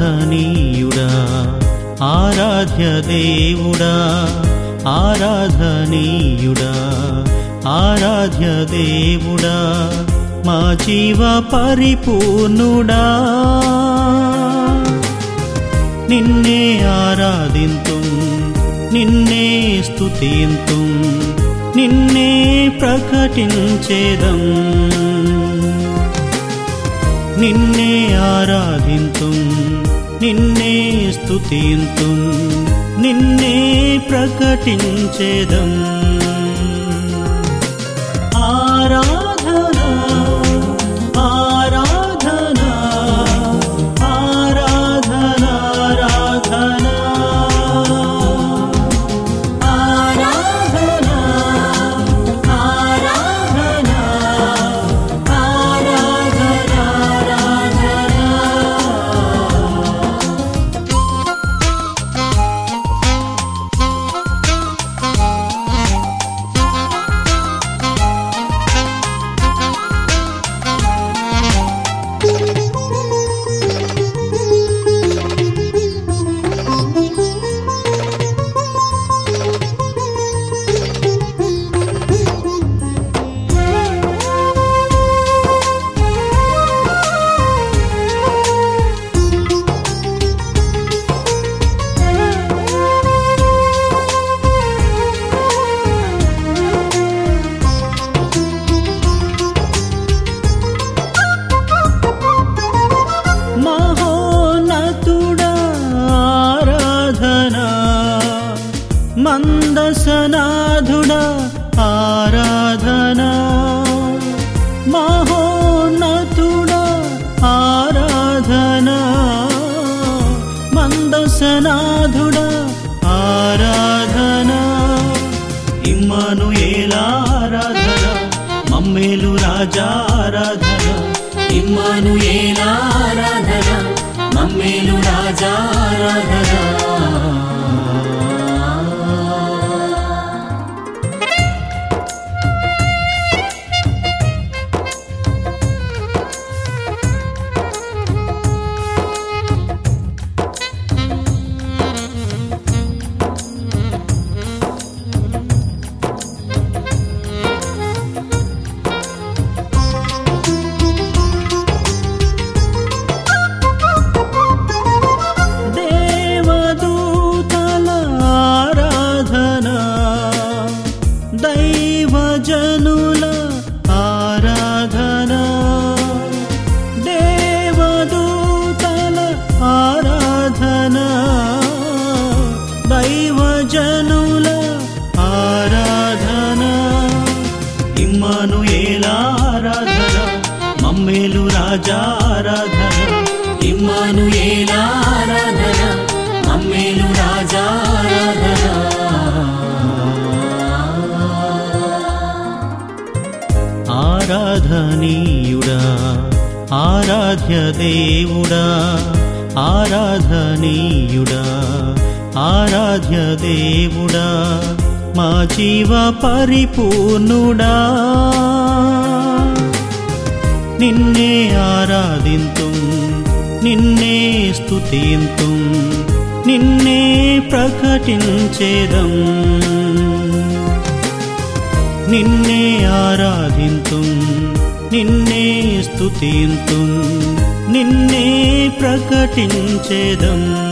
ఆరాధనీయుడా ఆరాధ్య దేవుడా ఆరాధనీయుడా ఆరాధ్య దేవుడా మా జీవ పరిపూర్ణుడా నిన్నే ఆరాధింతు నిన్నే స్తుతింతు నిన్నే ప్రకటించేదం నిన్నే ఆరాధింతు నిన్నే స్తుతింతు నిన్నే ప్రకటించేదం ఆరాధనా ఆరాధనా ఆరాధనా ఆరాధనా ఆరాధనా ఆరాధనా ఆరాధనా ఆరాధనా మహోన్నతుడా ఆరాధనా మందసనాథుడా ఆరాధనా మహోన్నతుడా ఆరాధనా మందసనాథుడా ఆరాధనా ఇమ్మను ఆరాధన మమ్మేలు రాజా ఆరాధన ఇమ్మను ఆరాధన మమ్మేలు రాజా ఆరాధన దేవదూతల ఆరాధన దైవజనుల ఆరాధన దేవదూతల ఆరాధన దైవజనుల ఆరాధన ఇమ్మను ఆరాధన మమ్మేలు రాజా ఆరాధన ఇమ్మను ఆరాధన మమ్మేలు రాజా ఆరాధన ఆరాధనీయుడా ఆరాధ్య దేవుడా ఆరాధనీయుడా ఆరాధ్య దేవుడా మా జీవ పరిపూర్ణుడా నిన్నే ఆరాధింతు నిన్నే స్తుతింతు నిన్నే ప్రకటించేదం నిన్నే ఆరాధింతు నిన్నే స్తుతింతు నిన్నే ప్రకటించేదం